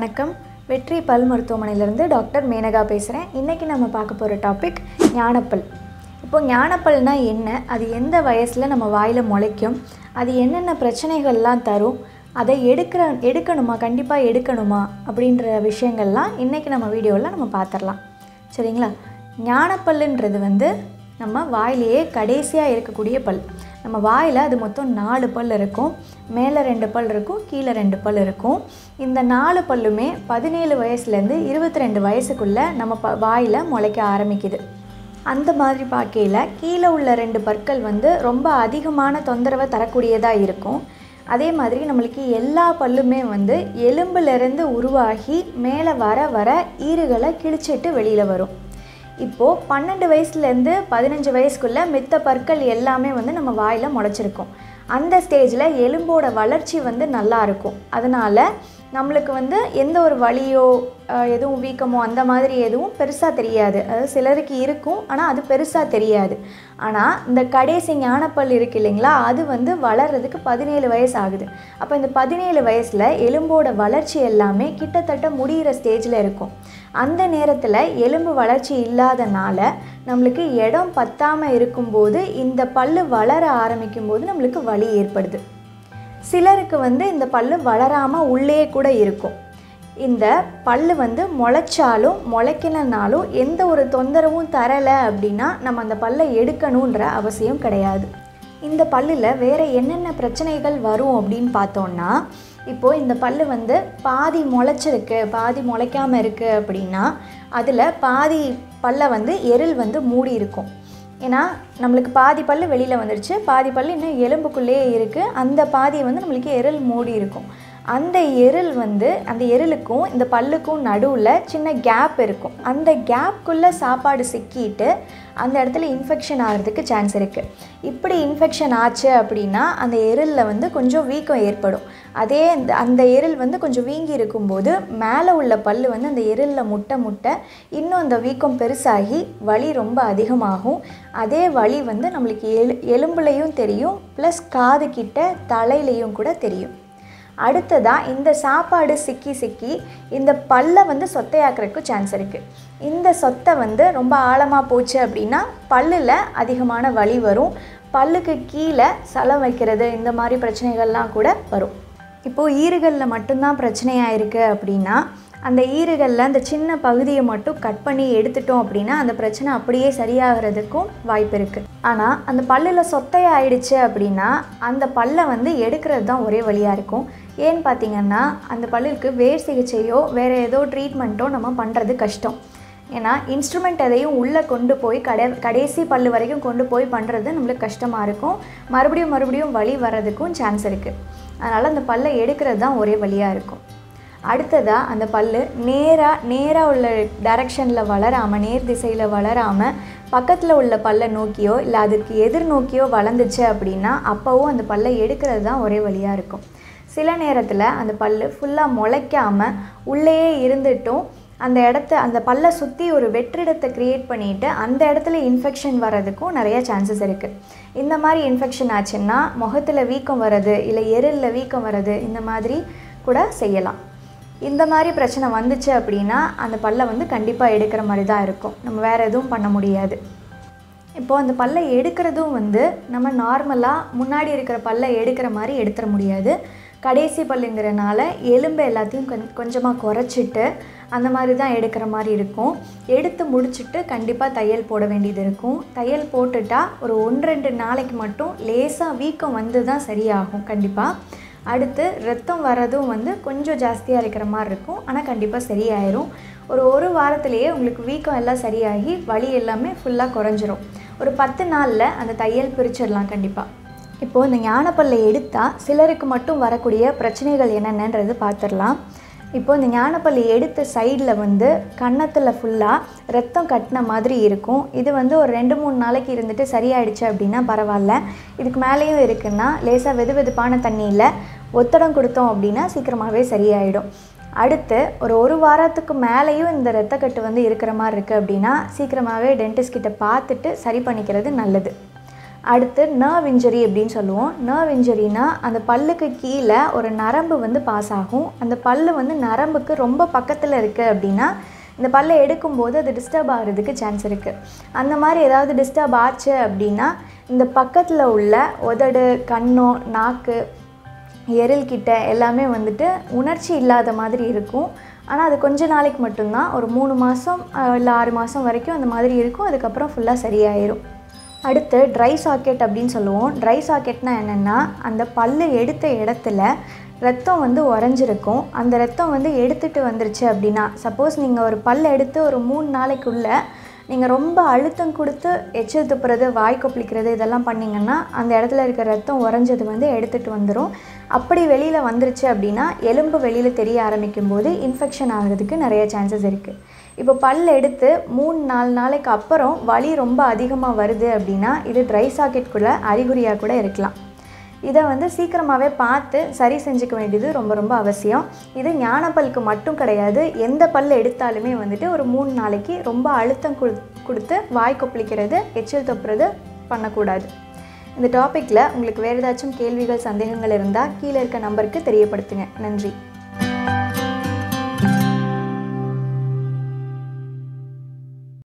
வணக்கம் வெற்றி பல் மருத்துவமனையிலேருந்து டாக்டர் மேனகா பேசுகிறேன் இன்றைக்கி நம்ம பார்க்க போகிற டாபிக் ஞானப்பல் இப்போ ஞானப்பல்னா என்ன அது எந்த வயசில் நம்ம வாயில் முளைக்கும் அது என்னென்ன பிரச்சனைகள்லாம் தரும் அதை எடுக்கிற எடுக்கணுமா கண்டிப்பாக எடுக்கணுமா அப்படின்ற விஷயங்கள்லாம் இன்றைக்கி நம்ம வீடியோவில் நம்ம பார்த்துடலாம் சரிங்களா ஞானப்பல்லுன்றது வந்து நம்ம வாயிலேயே கடைசியாக இருக்கக்கூடிய பல் நம்ம வாயில் அது மொத்தம் நாலு பல் இருக்கும் மேலே ரெண்டு பல் இருக்கும் கீழே ரெண்டு பல் இருக்கும் இந்த நாலு பல்லுமே பதினேழு வயசுலேருந்து இருபத்தி ரெண்டு வயசுக்குள்ளே நம்ம ப வாயில் முளைக்க ஆரம்பிக்குது அந்த மாதிரி பார்க்கையில் கீழே உள்ள ரெண்டு பற்கள் வந்து ரொம்ப அதிகமான தொந்தரவை தரக்கூடியதாக இருக்கும் அதே மாதிரி நம்மளுக்கு எல்லா பல்லுமே வந்து எலும்புலேருந்து உருவாகி மேலே வர வர ஈறுகளை கிழிச்சிட்டு வெளியில் வரும் இப்போது பன்னெண்டு வயசுலேருந்து பதினஞ்சு வயசுக்குள்ளே மித்த பற்கள் எல்லாமே வந்து நம்ம வாயில் முளைச்சிருக்கும் அந்த ஸ்டேஜில் எலும்போட வளர்ச்சி வந்து நல்லா இருக்கும் அதனால் நம்மளுக்கு வந்து எந்த ஒரு வலியோ அஹ், எதுவும் வீக்கமோ அந்த மாதிரி எதுவும் பெருசாக தெரியாது அதாவது சிலருக்கு இருக்கும் ஆனால் அது பெருசாக தெரியாது ஆனால் இந்த கடைசி ஞானப்பல் இருக்கு இல்லைங்களா அது வந்து வளர்றதுக்கு பதினேழு வயசு ஆகுது அப்போ இந்த பதினேழு வயசில் எலும்போட வளர்ச்சி எல்லாமே கிட்டத்தட்ட முடிகிற ஸ்டேஜில் இருக்கும் அந்த நேரத்தில் எலும்பு வளர்ச்சி இல்லாதனால நம்மளுக்கு இடம் பத்தாமல் இருக்கும்போது இந்த பல்லு வளர ஆரம்பிக்கும் போது நம்மளுக்கு வலி ஏற்படுது சிலருக்கு வந்து இந்த பல்லு வளராமல் உள்ளே கூட இருக்கும் இந்த பல்லு வந்து முளைச்சாலும் முளைக்கலனாலும் எந்த ஒரு தொந்தரவும் தரலை அப்படின்னா நம்ம அந்த பல்லை எடுக்கணுன்ற அவசியம் கிடையாது இந்த பல்லில் வேறு என்னென்ன பிரச்சனைகள் வரும் அப்படின்னு பார்த்தோன்னா இப்போது இந்த பல்லு வந்து பாதி முளைச்சிருக்கு பாதி முளைக்காமல் இருக்குது அப்படின்னா அதில் பாதி பல்லை வந்து எரில் வந்து மூடி இருக்கும் ஏன்னா நம்மளுக்கு பாதி பல்லு வெளியில் வந்துடுச்சு பாதி பல்லு இன்னும் எலும்புக்குள்ளேயே இருக்குது அந்த பாதி வந்து நம்மளுக்கு எரில் மூடி இருக்கும் அந்த எரில் வந்து அந்த எரிலுக்கும் இந்த பல்லுக்கும் நடுவில் சின்ன கேப் இருக்கும் அந்த கேப்குள்ளே சாப்பாடு சிக்கிட்டு அந்த இடத்துல இன்ஃபெக்ஷன் ஆகிறதுக்கு சான்ஸ் இருக்குது இப்படி இன்ஃபெக்ஷன் ஆச்சு அப்படின்னா அந்த எரிலில் வந்து கொஞ்சம் வீக்கம் ஏற்படும் அதே அந்த அந்த எரில் வந்து கொஞ்சம் வீங்கி இருக்கும்போது மேலே உள்ள பல்லு வந்து அந்த எரிலில் முட்டை முட்டை இன்னும் அந்த வீக்கம் பெருசாகி வலி ரொம்ப அதிகமாகும் அதே வலி வந்து நம்மளுக்கு எலு எலும்புலையும் தெரியும் ப்ளஸ் காது கிட்ட தலையிலையும் கூட தெரியும் அடுத்ததாக இந்த சாப்பாடு சிக்கி சிக்கி இந்த பல்லை வந்து சொத்தையாக்குறதுக்கு சான்ஸ் இருக்குது இந்த சொத்தை வந்து ரொம்ப ஆழமாக போச்சு அப்படின்னா பல்லில் அதிகமான வலி வரும் பல்லுக்கு கீழே சலம் வைக்கிறது இந்த மாதிரி பிரச்சனைகள்லாம் கூட வரும் இப்போது ஈறுகளில் மட்டும்தான் பிரச்சனையாக இருக்குது அப்படின்னா அந்த ஈறுகளில் அந்த சின்ன பகுதியை மட்டும் கட் பண்ணி எடுத்துட்டோம் அப்படின்னா அந்த பிரச்சனை அப்படியே சரியாகிறதுக்கும் வாய்ப்பு இருக்குது ஆனால் அந்த பல்லில் சொத்தை ஆயிடுச்சு அப்படின்னா அந்த பல்லை வந்து எடுக்கிறது தான் ஒரே வழியாக இருக்கும் ஏன்னு பார்த்தீங்கன்னா அந்த பல்லுக்கு வேர் சிகிச்சையோ வேறு ஏதோ ட்ரீட்மெண்ட்டோ நம்ம பண்ணுறது கஷ்டம் ஏன்னா இன்ஸ்ட்ருமெண்ட் எதையும் உள்ளே கொண்டு போய் கடை கடைசி பல்லு வரைக்கும் கொண்டு போய் பண்ணுறது நம்மளுக்கு கஷ்டமாக இருக்கும் மறுபடியும் மறுபடியும் வலி வர்றதுக்கும் சான்ஸ் இருக்குது அதனால் அந்த பல்லை எடுக்கிறது தான் ஒரே வழியாக இருக்கும் அடுத்ததாக அந்த பல்லு நேராக நேராக உள்ள டைரக்ஷனில் வளராமல் நேர் திசையில் வளராமல் பக்கத்தில் உள்ள பல்லை நோக்கியோ இல்லை அதுக்கு எதிர் நோக்கியோ வளர்ந்துச்சு அப்படின்னா அப்போவும் அந்த பல்லை எடுக்கிறது தான் ஒரே வழியாக இருக்கும் சில நேரத்தில் அந்த பல்லு ஃபுல்லாக முளைக்காமல் உள்ளேயே இருந்துட்டும் அந்த இடத்த அந்த பல்லை சுற்றி ஒரு வெற்றிடத்தை க்ரியேட் பண்ணிவிட்டு அந்த இடத்துல இன்ஃபெக்ஷன் வர்றதுக்கும் நிறைய சான்சஸ் இருக்குது இந்த மாதிரி இன்ஃபெக்ஷன் ஆச்சுன்னா முகத்தில் வீக்கம் வர்றது இல்லை எரிலில் வீக்கம் வர்றது இந்த மாதிரி கூட செய்யலாம் இந்த மாதிரி பிரச்சனை வந்துச்சு அப்படின்னா அந்த பல்லை வந்து கண்டிப்பாக எடுக்கிற மாதிரி தான் இருக்கும் நம்ம வேறு எதுவும் பண்ண முடியாது இப்போது அந்த பல்லை எடுக்கிறதும் வந்து நம்ம நார்மலாக முன்னாடி இருக்கிற பல்லை எடுக்கிற மாதிரி எடுத்துட முடியாது கடைசி பல்லுங்கிறனால எலும்பு எல்லாத்தையும் கொஞ் கொஞ்சமாக குறைச்சிட்டு அந்த மாதிரி தான் எடுக்கிற மாதிரி இருக்கும் எடுத்து முடிச்சுட்டு கண்டிப்பாக தையல் போட வேண்டியது இருக்கும் தையல் போட்டுட்டா ஒரு ஒன்று ரெண்டு நாளைக்கு மட்டும் லேசாக வீக்கம் வந்து தான் சரியாகும் கண்டிப்பாக அடுத்து ரத்தம் வர்றதும் வந்து கொஞ்சம் ஜாஸ்தியாக இருக்கிற மாதிரி இருக்கும் ஆனால் கண்டிப்பாக சரியாயிரும் ஒரு ஒரு வாரத்திலேயே உங்களுக்கு வீக்கம் எல்லாம் சரியாகி வலி எல்லாமே ஃபுல்லாக குறைஞ்சிரும் ஒரு பத்து நாளில் அந்த தையல் பிரிச்சிடலாம் கண்டிப்பாக இப்போது இந்த ஞானப்பல்லை எடுத்தால் சிலருக்கு மட்டும் வரக்கூடிய பிரச்சனைகள் என்னென்னன்றது பார்த்துடலாம் இப்போ இந்த ஞானப்பள்ளி எடுத்த சைடில் வந்து கன்னத்தில் ஃபுல்லாக ரத்தம் கட்டின மாதிரி இருக்கும் இது வந்து ஒரு ரெண்டு மூணு நாளைக்கு இருந்துட்டு சரியாயிடுச்சு அப்படின்னா பரவாயில்ல இதுக்கு மேலேயும் இருக்குன்னா லேசாக வெது வெதுப்பான தண்ணியில் ஒத்தடம் கொடுத்தோம் அப்படின்னா சீக்கிரமாகவே சரியாயிடும் அடுத்து ஒரு ஒரு வாரத்துக்கு மேலேயும் இந்த ரத்தக்கட்டு வந்து இருக்கிற மாதிரி இருக்குது அப்படின்னா சீக்கிரமாகவே டென்டிஸ்ட் கிட்ட பார்த்துட்டு சரி பண்ணிக்கிறது நல்லது அடுத்து நர்வ் இன்ஜரி அப்படின்னு சொல்லுவோம் நர்வ் இன்ஜரினா அந்த பல்லுக்கு கீழே ஒரு நரம்பு வந்து பாஸ் ஆகும் அந்த பல்லு வந்து நரம்புக்கு ரொம்ப பக்கத்தில் இருக்குது அப்படின்னா இந்த பல்லை எடுக்கும்போது அது டிஸ்டர்ப் ஆகிறதுக்கு சான்ஸ் இருக்குது அந்த மாதிரி ஏதாவது டிஸ்டர்ப் ஆச்சு அப்படின்னா இந்த பக்கத்தில் உள்ள உதடு கண்ணோ நாக்கு எரில் கிட்ட எல்லாமே வந்துட்டு உணர்ச்சி இல்லாத மாதிரி இருக்கும் ஆனால் அது கொஞ்ச நாளைக்கு மட்டும்தான் ஒரு மூணு மாதம் இல்லை ஆறு மாதம் வரைக்கும் அந்த மாதிரி இருக்கும் அதுக்கப்புறம் ஃபுல்லாக சரியாயிரும் அடுத்து ட்ரை சாக்கெட் அப்படின்னு சொல்லுவோம் ட்ரை சாக்கெட்னா என்னென்னா அந்த பல்லு எடுத்த இடத்துல ரத்தம் வந்து உறைஞ்சிருக்கும் அந்த ரத்தம் வந்து எடுத்துகிட்டு வந்துருச்சு அப்படின்னா சப்போஸ் நீங்கள் ஒரு பல் எடுத்து ஒரு மூணு நாளைக்குள்ளே நீங்கள் ரொம்ப அழுத்தம் கொடுத்து எச்சில் துப்புறது வாய் கொப்பளிக்கிறது இதெல்லாம் பண்ணிங்கன்னா அந்த இடத்துல இருக்க ரத்தம் உறைஞ்சது வந்து எடுத்துகிட்டு வந்துடும் அப்படி வெளியில் வந்துருச்சு அப்படின்னா எலும்பு வெளியில் தெரிய ஆரம்பிக்கும் போது இன்ஃபெக்ஷன் ஆகிறதுக்கு நிறைய சான்சஸ் இருக்குது இப்போ பல் எடுத்து மூணு நாலு நாளைக்கு அப்புறம் வலி ரொம்ப அதிகமாக வருது அப்படின்னா இது ட்ரை சாக்கெட்குள்ளே அறிகுறியாக கூட இருக்கலாம் இதை வந்து சீக்கிரமாகவே பார்த்து சரி செஞ்சுக்க வேண்டியது ரொம்ப ரொம்ப அவசியம் இது ஞானப்பல்லுக்கு மட்டும் கிடையாது எந்த பல் எடுத்தாலுமே வந்துட்டு ஒரு மூணு நாளைக்கு ரொம்ப அழுத்தம் கொடு கொடுத்து வாய் கொப்பளிக்கிறது எச்சில் தொப்புறது பண்ணக்கூடாது இந்த டாப்பிக்கில் உங்களுக்கு வேறு ஏதாச்சும் கேள்விகள் சந்தேகங்கள் இருந்தால் கீழே இருக்க நம்பருக்கு தெரியப்படுத்துங்க நன்றி